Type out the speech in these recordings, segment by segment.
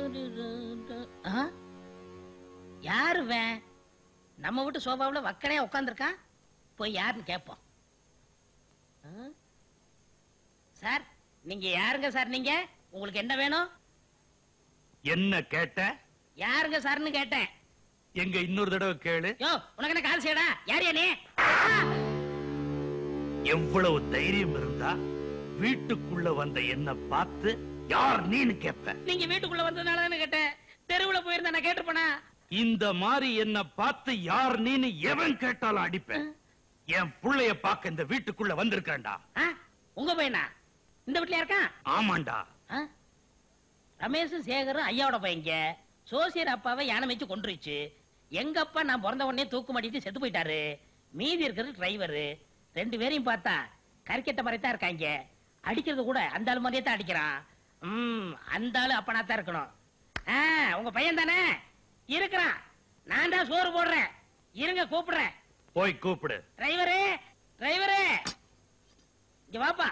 ஆ? யாரு இவன் நம்ம வீட்டு சோபாவுல வக்கனையா உட்காந்துருக்கான் போய் யாருன்னு கேட்போம் ஆ? சார் நீங்க யாருங்க சார் நீங்க உங்களுக்கு என்ன வேணும் என்ன கேட்ட யாருங்க சார்னு கேட்டேன் எங்க இன்னொரு தடவை கேளு யோ உனக்கு என்ன கால் செய்யடா யார் நீ எவ்வளவு தைரியம் இருந்தா வீட்டுக்குள்ள வந்த என்ன பார்த்து யார் நீன்னு கேப்ப நீங்க வீட்டுக்குள்ள வந்ததுனால தானே கேட்டேன் தெருவுல போயிருந்தா நான் கேட்டிருப்பேனா இந்த மாதிரி என்ன பார்த்து யார் நீன்னு எவன் கேட்டாலும் அடிப்பேன் என் புள்ளைய பார்க்க இந்த வீட்டுக்குள்ள வந்திருக்கேன்டா ஆ? உங்க பையனா இந்த வீட்ல இருக்கான் ஆமாண்டா ஆ? ரமேஷும் சேகரும் ஐயாவோட பையங்க சோசியர் அப்பாவை யானை வச்சு கொண்டுருச்சு எங்க அப்பா நான் பிறந்த உடனே தூக்கு மாட்டிட்டு செத்து போயிட்டாரு மீதி இருக்கிறது டிரைவரு ரெண்டு பேரையும் பார்த்தா கறிக்கட்ட மாதிரி தான் இருக்காங்க அடிக்கிறது கூட அந்த ஆளு மாதிரியே தான் அடிக்கிறான் ம் அந்த ஆளு அப்பனா தான் இருக்கணும் ஆ, உங்க பையன் தானே இருக்கிறான் நான் தான் சோறு போடுறேன் இருங்க கூப்பிடுறேன் போய் கூப்பிடு டிரைவரு டிரைவரு இங்க வாப்பா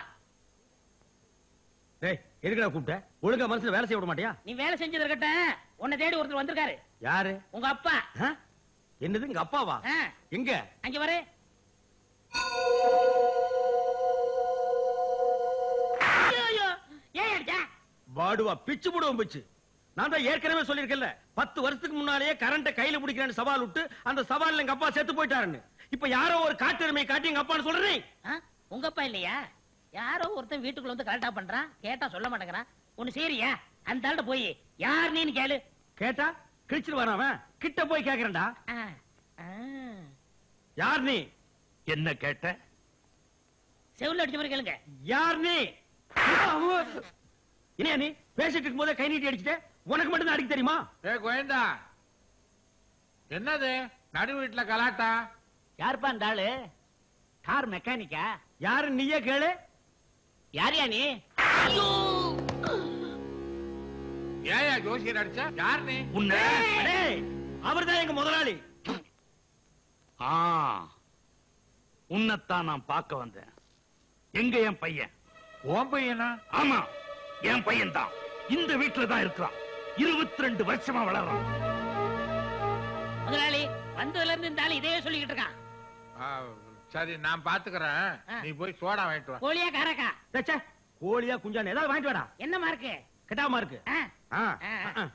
டேய் எதுக்குடா கூப்பிட்ட ஒழுங்கா மனசுல வேலை செய்ய விட மாட்டியா நீ வேலை செஞ்சது இருக்கட்டும் உன்னை தேடி ஒருத்தர் வந்திருக்காரு யாரு உங்க அப்பா ஆ? என்னது எங்க அப்பாவா ஆ, எங்க அங்க வரு ஐயோ, ஐயோ, ஏன் அடிச்ச? பாடுவா பிச்சு போடுவோம் பிச்சு நான் தான் ஏற்கனவே சொல்லியிருக்கேன்ல பத்து வருஷத்துக்கு முன்னாலேயே கரண்ட கையில பிடிக்கிறேன்னு சவால் விட்டு அந்த சவால்ல எங்க அப்பா செத்து போயிட்டாருன்னு இப்ப யாரோ ஒரு காட்டெருமை காட்டி எங்க அப்பான்னு சொல்றேன் ஆ, உங்க அப்பா இல்லையா யாரோ ஒருத்தன் வீட்டுக்குள்ள வந்து கரெக்டா பண்றான் கேட்டா சொல்ல மாட்டேங்கிறான் ஒண்ணு சரியா அந்த ஆள்கிட்ட போய் யார் நீன்னு கேளு கேட்டா கிழிச்சிட்டு வரான் அவன் கிட்ட போய் கேக்குறேன்டா ஆ, ஆ. யார் நீ என்ன கேட்ட செவுல்ல அடிச்ச மாதிரி கேளுங்க யார் நீ என்ன நீ பேசிட்டு இருக்கும் போதே கை நீட்டி அடிச்சுட்டு உனக்கு மட்டும் தான் அடிக்க தெரியுமா ஏ கோயந்தா என்னது நடு வீட்டுல கலாட்டா யாருப்பா அந்த ஆளு கார் மெக்கானிக்கா யாரு நீயே கேளு யாரியா நீ ஏயா ஜோசியர் அடிச்சா யார் நீ உன்னை அவர்தான் எங்க முதலாளி ஆ உன்னைத்தான் நான் பார்க்க வந்தேன் எங்க என் பையன் ஓம் பையனா ஆமா என் பையன் தான் இந்த வீட்டுல தான் இருக்கிறான் இருபத்தி ரெண்டு வருஷமா வளர்றான் முதலாளி வந்ததுல இருந்து இந்த ஆளு இதே சொல்லிக்கிட்டு இருக்கான் ஆ, சரி நான் பாத்துக்கிறேன் ஆ. நீ போய் சோடா வாங்கிட்டு வா கோழியா காரக்கா ச்சே, ச்சே, கோழியா குஞ்சான ஏதாவது வாங்கிட்டு வாடா என்ன மார்க்கு கெட்டாம இருக்கு ஆ, ஆ, ஆ. ஆ.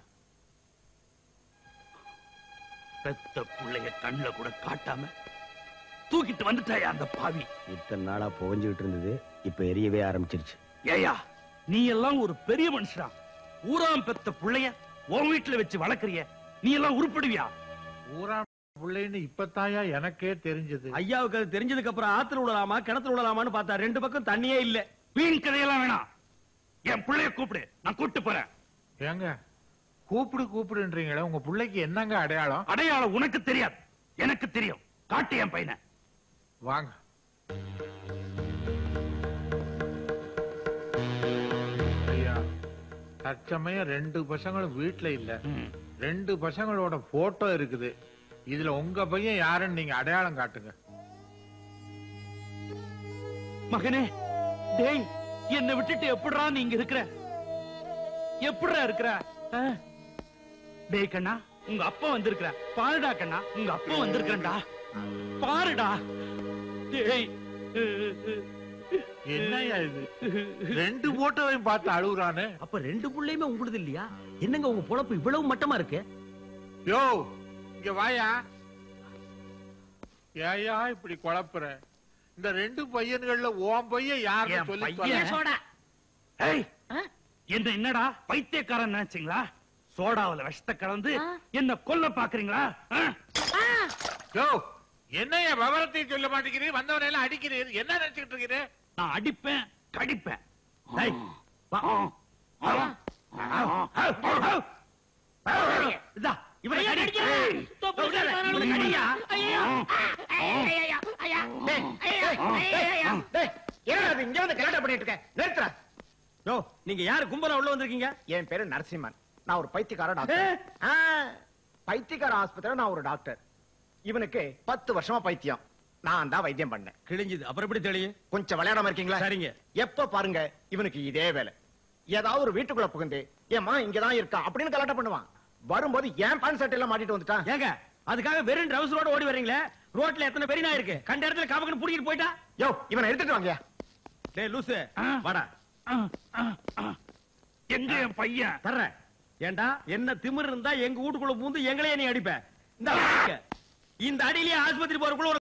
பெத்த புள்ளைய கண்ணுல கூட காட்டாம தூக்கிட்டு வந்துட்டாயா அந்த பாவி இத்தனை நாளா புகஞ்சுகிட்டு இருந்தது இப்ப எரியவே ஆரம்பிச்சிருச்சு ஏயா நீ எல்லாம் ஒரு பெரிய மனுஷனா ஊராம் பெத்த புள்ளைய உன் வீட்டுல வச்சு வளர்க்கறிய நீ எல்லாம் உருப்படுவியா ஊரா பிள்ளைன்னு இப்பத்தாயா எனக்கே தெரிஞ்சது ஐயாவுக்கு அது தெரிஞ்சதுக்கு அப்புறம் ஆத்துல விடலாமா கிணத்துல விடலாமான்னு பார்த்தா ரெண்டு பக்கம் தண்ணியே இல்ல வீண் கதையெல்லாம் வேணாம் என் புள்ளைய கூப்பிடு நான் கூப்பிட்டு போறேன் ஏங்க கூப்பிடு கூப்பிடுன்றீங்களே உங்க பிள்ளைக்கு என்னங்க அடையாளம் அடையாளம் உனக்கு தெரியாது எனக்கு தெரியும் காட்டு என் பையனை வாங்க ஐயா தற்சமயம் ரெண்டு பசங்களும் வீட்டுல இல்ல ம். ரெண்டு பசங்களோட போட்டோ இருக்குது இதுல உங்க பையன் யாருன்னு நீங்க அடையாளம் காட்டுங்க மகனே டேய் என்னை விட்டுட்டு எப்படிடா நீங்க இருக்கிற எப்படிடா இருக்கிற ஆ? டேய் கண்ணா உங்க அப்பா வந்திருக்கிற பாருடா கண்ணா உங்க அப்பா வந்திருக்கிறா பாருடா டேய் என்னய்யா இது ரெண்டு போட்டோவையும் பார்த்து அழுகுறானு அப்ப ரெண்டு புள்ளையுமே உங்களுது இல்லையா என்னங்க உங்க பொழப்பு இவ்வளவு மட்டமா இருக்கு யோ இங்க வாயா ஏயா இப்படி குழப்புற இந்த ரெண்டு பையன்கள்ல உன் பையன் யாருன்னு என் சொல்லி பையன்? தொலை. ஏன் சோடா ஏய் ஆ? என்ன என்னடா பைத்தியக்காரன் நினைச்சீங்களா சோடாவுல விஷத்தை கலந்து ஆ. என்ன கொல்ல பாக்குறீங்களா ஆ? ஆ, யோ என்னய்யா விவரத்தையும் சொல்ல மாட்டேங்கிறீர் வந்தவனை எல்லாம் அடிக்கிறீர் என்ன நினைச்சுக்கிட்டு இருக்கிறீர் நான் அடிப்பேன் கடிப்பேன் டேய், வா. ஆ. ஆ. ஆ. இதா, இவனை ஐயா, கடி. அடிக்கிறா. ஏய், தொப்பு விடாத, கடிக்கிறான், இவனை கடியா. ஐயோ. ஐயா, ஐயா, ஐயா, டேய், ஐயா, ஐயா, ஐயா. டேய், என்னடா இது இங்க வந்து கலாட்டா பண்ணிட்டு இருக்க? நிறுத்துடா. யோ, நீங்க யாரு கும்பலா உள்ள வந்திருக்கீங்க என் பேரு நரசிம்மன் நான் ஒரு பைத்தியக்கார டாக்டர் ஆ, பைத்தியக்கார ஆஸ்பத்திரியில நான் ஒரு டாக்டர் இவனுக்கு பத்து வருஷமா பைத்தியம் நான் தான் வைத்தியம் பண்ணேன் கிழிஞ்சது அப்புறம் எப்படி தெரியும் கொஞ்சம் விளையாடாம இருக்கீங்களா சரிங்க எப்ப பாருங்க இவனுக்கு இதே வேலை ஏதாவது ஒரு வீட்டுக்குள்ள புகுந்து ஏமா இங்கதான் இருக்கா அப்படின்னு கலாட்டம் பண்ணுவான் வரும்போது ஏன் பேண்ட் சட்டை எல்லாம் மாட்டிட்டு வந்துட்டான் ஏங்க அதுக்காக வெறும் ட்ரவுசரோட ஓடி வர்றீங்களே ரோட்ல எத்தனை பெரிய நாய் இருக்கு கண்ட இடத்துல காமக்கன்னு புடிக்கிட்டு போயிட்டா யோ இவனை எடுத்துட்டு வாங்க டேய் லூசு ஆ. வாடா ஆ, ஆ, ஆ. எங்க என் பையன் தர்றேன் ஏண்டா என்ன திமிர் இருந்தா எங்க வீட்டுக்குள்ள பூந்து எங்களையே நீ அடிப்ப இந்த இந்த அடியிலேயே ஆஸ்பத்திரி போறதுக்குள்ள ஒரு